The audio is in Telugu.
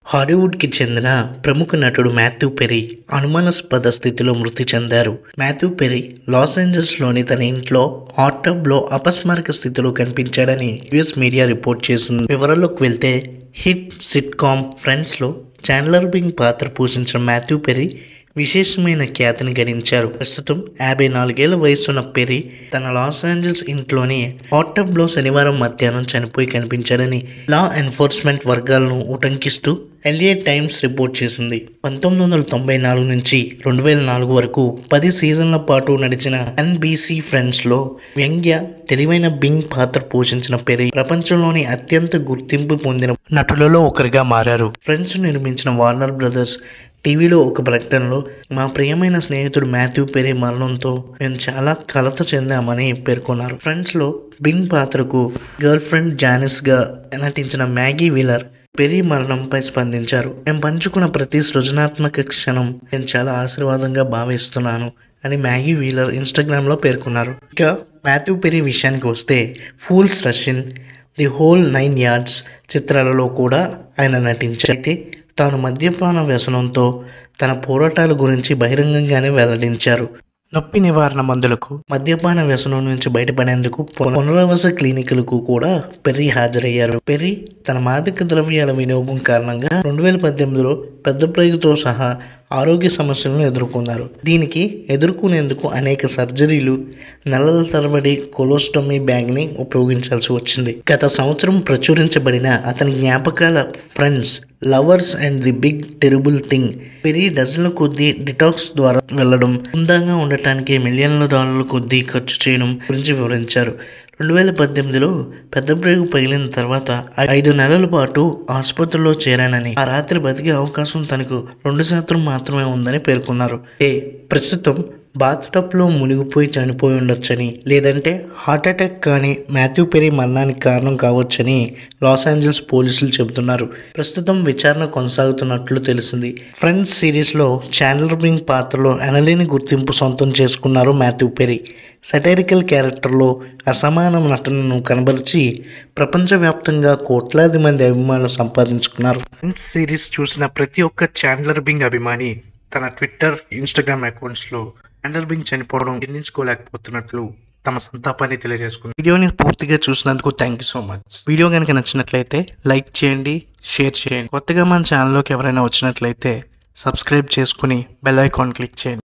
హాలీవుడ్కి చెందిన ప్రముఖ నటుడు మాథ్యూ పెరీ అనుమానాస్పద స్థితిలో మృతి చెందారు మాథ్యూ పెరీ లాస్ ఏంజల్స్లోని తన ఇంట్లో హాట్ టబ్లో అపస్మారక స్థితిలో కనిపించాడని యుఎస్ మీడియా రిపోర్ట్ చేసింది వివరాల్లోకి వెళ్తే హిట్ సిట్కామ్ ఫ్రెండ్స్లో చాండ్లర్ బింగ్ పాత్ర పోషించిన మాథ్యూ పెరీ విశేషమైన ఖ్యాతిని గడించారు ప్రస్తుతం యాభై నాలుగేళ్ల వయసున్న పెరీ తన లాస్ ఏంజల్స్ ఇంట్లోని హాట్ టబ్లో శనివారం మధ్యాహ్నం చనిపోయి కనిపించాడని లా ఎన్ఫోర్స్మెంట్ వర్గాలను ఉటంకిస్తూ ఎల్ఏ టైమ్స్ రిపోర్ట్ చేసింది పంతొమ్మిది వందల తొంభై నాలుగు నుంచి రెండు వేల నాలుగు వరకు పది సీజన్ల పాటు నడిచిన ఎన్బీసీ ఫ్రెండ్స్లో వ్యంగ్య తెలివైన బింగ్ పాత్ర పోషించిన పెరి ప్రపంచంలోని అత్యంత గుర్తింపు పొందిన నటులలో ఒకరిగా మారారు ఫ్రెండ్స్ నిర్మించిన వార్నర్ బ్రదర్స్ టీవీలో ఒక ప్రకటనలో మా ప్రియమైన స్నేహితుడు మాథ్యూ పెరీ మరణంతో మేము చాలా కలత చెందామని పేర్కొన్నారు ఫ్రెండ్స్లో బింగ్ పాత్రకు గర్ల్ ఫ్రెండ్ జానిస్గా నటించిన మ్యాగీ వీలర్ పెరీ మరణంపై స్పందించారు మేము పంచుకున్న ప్రతి సృజనాత్మక క్షణం నేను చాలా ఆశీర్వాదంగా భావిస్తున్నాను అని మ్యాగీ వీలర్ ఇన్స్టాగ్రామ్లో పేర్కొన్నారు ఇక మాథ్యూ పెరీ విషయానికి వస్తే fools rush in the whole nine yards చిత్రాలలో కూడా ఆయన నటించారు అయితే తాను మద్యపాన వ్యసనంతో తన పోరాటాల గురించి బహిరంగంగానే వెల్లడించారు నొప్పి నివారణ మందులకు మద్యపాన వ్యసనం నుంచి బయటపడేందుకు పునరావాస క్లినికులకు కూడా పెర్రీ హాజరయ్యారు పెర్రీ తన మాదక ద్రవ్యాల వినియోగం కారణంగా రెండు వేల పద్దెనిమిదిలో పెద్ద ప్రేగుతో సహా ఆరోగ్య సమస్యలను ఎదుర్కొన్నారు దీనికి ఎదుర్కొనేందుకు అనేక సర్జరీలు నెలల తరబడి కొలోస్టమీ బ్యాగ్ని ఉపయోగించాల్సి వచ్చింది గత సంవత్సరం ప్రచురించబడిన అతని జ్ఞాపకాల friends lovers and the big terrible thing Perry డజన్ల కొద్దీ డిటాక్స్ ద్వారా వెళ్ళడం హుందాగా ఉండటానికి మిలియన్ల డాలర్ల కొద్దీ ఖర్చు చేయడం గురించి వివరించారు రెండు వేల పద్దెనిమిదిలో పెద్ద బ్రేగు పగిలిన తర్వాత ఐదు నెలల పాటు ఆసుపత్రిలో చేరానని ఆ రాత్రి బతికే అవకాశం తనకు రెండు శాతం మాత్రమే ఉందని పేర్కొన్నారు ఏ ప్రస్తుతం బాత్ టబ్లో మునిగిపోయి చనిపోయి ఉండొచ్చని లేదంటే హార్ట్ అటాక్ కానీ మాథ్యూ పెరీ మరణానికి కారణం కావచ్చని లాస్ ఏంజల్స్ పోలీసులు చెబుతున్నారు ప్రస్తుతం విచారణ కొనసాగుతున్నట్లు తెలిసింది ఫ్రెండ్స్ సిరీస్లో చాండ్లర్ బింగ్ పాత్రలో ఎనలేని గుర్తింపు సొంతం చేసుకున్నారు మాథ్యూ పెరీ సటైరికల్ క్యారెక్టర్లో అసమాన నటనను కనబరిచి ప్రపంచవ్యాప్తంగా కోట్లాది మంది అభిమానులు సంపాదించుకున్నారు ఫ్రెండ్స్ సిరీస్ చూసిన ప్రతి ఒక్క చాండ్లర్ బింగ్ అభిమాని తన ట్విట్టర్ ఇన్స్టాగ్రామ్ అకౌంట్స్లో చాండ్లర్ బింగ్ చనిపోవడం జీర్ణించుకోలేకపోతున్నట్లు తమ సంతాపాన్ని తెలియజేసుకుంది వీడియోని పూర్తిగా చూసినందుకు thank you so much video కనుక నచ్చినట్లయితే లైక్ చేయండి షేర్ చేయండి కొత్తగా మన ఛానల్లోకి ఎవరైనా వచ్చినట్లయితే సబ్స్క్రైబ్ చేసుకుని బెల్ ఐకాన్ క్లిక్ చేయండి